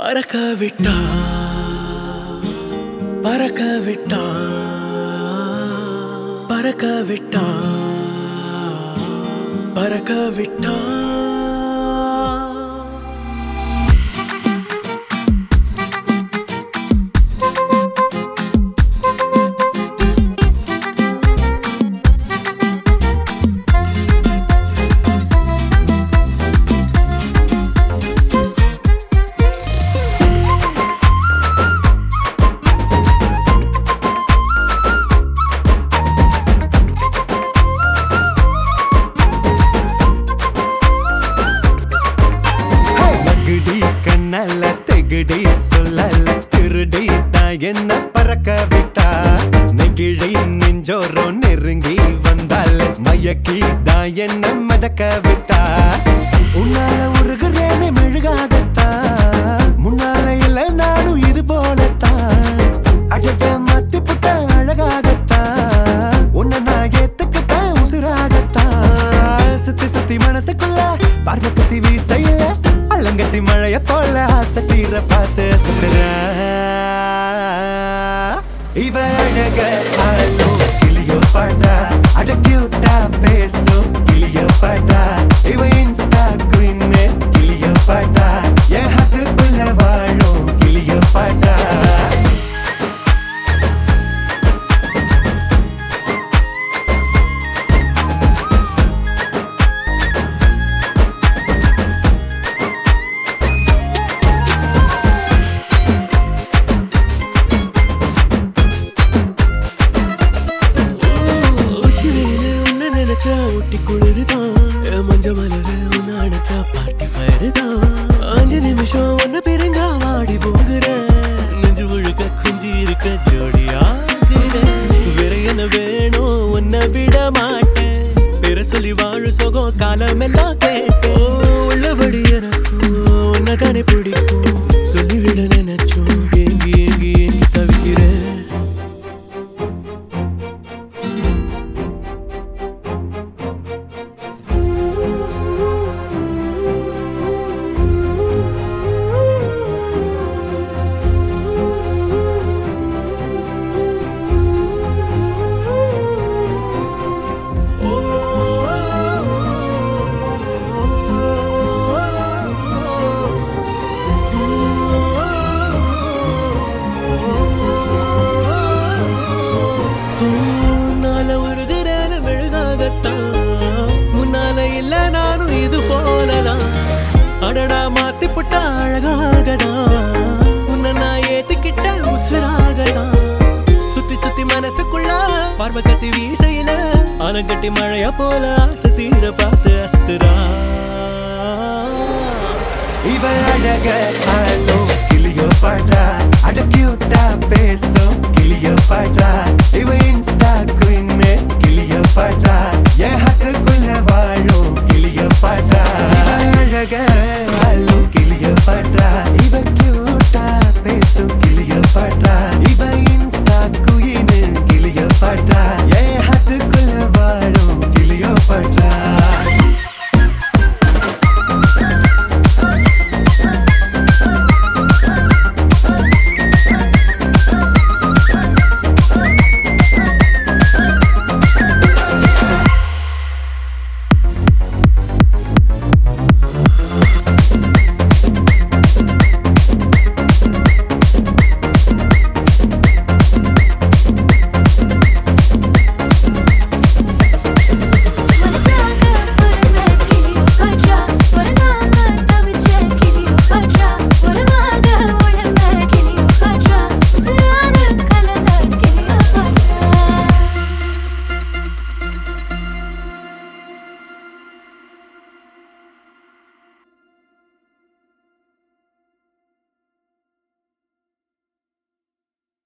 பறக்க விட்டா பறக்க விட்டா பறக்க விட்டா பறக்க விட்டா மகுடி கண்ணல்ல தெகுடி சொல்லல திருடி தான் என்ன பறக்க விட்டா நெகிழி நெஞ்சோரோ நெருங்கி வந்தால் மயக்கி தான் என்ன மடக்க விட்டா உன்னால உருகுறேனே மெழுகாகத்தா முன்னால இல்ல நானும் இது போலத்தான் அடட மத்தி புட்ட அழகாகத்தான் உன்னை நான் ஏத்துக்கிட்டேன் உசுராகத்தான் சுத்தி சுத்தி மனசுக்குள்ள பார்வை கத்தி வீசையில அல்லங்கட்டி மழைய போல ஆசை தீர பார்த்து சுத்துற இவ அழக ஆளோ கிளியோ பாட்டா அட கியூட்டா பேசும் கிளியோ பாட்டா இவ இன்ஸ்டா குயின் கிளியோ பாட்டா என் ஹாட்டுக்குள்ள வாழும் கிளியோ பாட்டா உச்சி வெயிலு உன்னை நினைச்சா ஒட்டி குளிருதான் என் மஞ்ச மலரு உன்னை அணைச்சா பார்ட்டி ஃபயரு தான் அஞ்சு நிமிஷம் உன்னை பிரிஞ்சா வாடி போகிறேன் நெஞ்சு முழுக்க குஞ்சி இருக்க ஜோடியா வேற என்ன வேணும் உன்னை விட மாட்டேன் பேர சொல்லி வாழு சுகம் காலமெல்லாம் கேட்டேன் உள்ளபடி எனக்கும் உன்னை தானே பிடிக்கும் சொல்லிவிட நினைச்சோம் ஏங்கி ஏங்கி ஏங்கி தவிக்கிறேன் முன்னால உருகுறேன மெழுகாகத்தான் முன்னால இல்ல நானும் இது போலதான் அடடா மாத்தி புட்டா அழகாகதான் உன்னை நான் ஏத்துக்கிட்ட உசுராகதான் சுத்தி சுத்தி மனசுக்குள்ள பார்வை கத்தி வீசையில அணங்கட்டி மழையா போல ஆசை தீர பார்த்து அஸ்துரா இவ அழக ஆளோ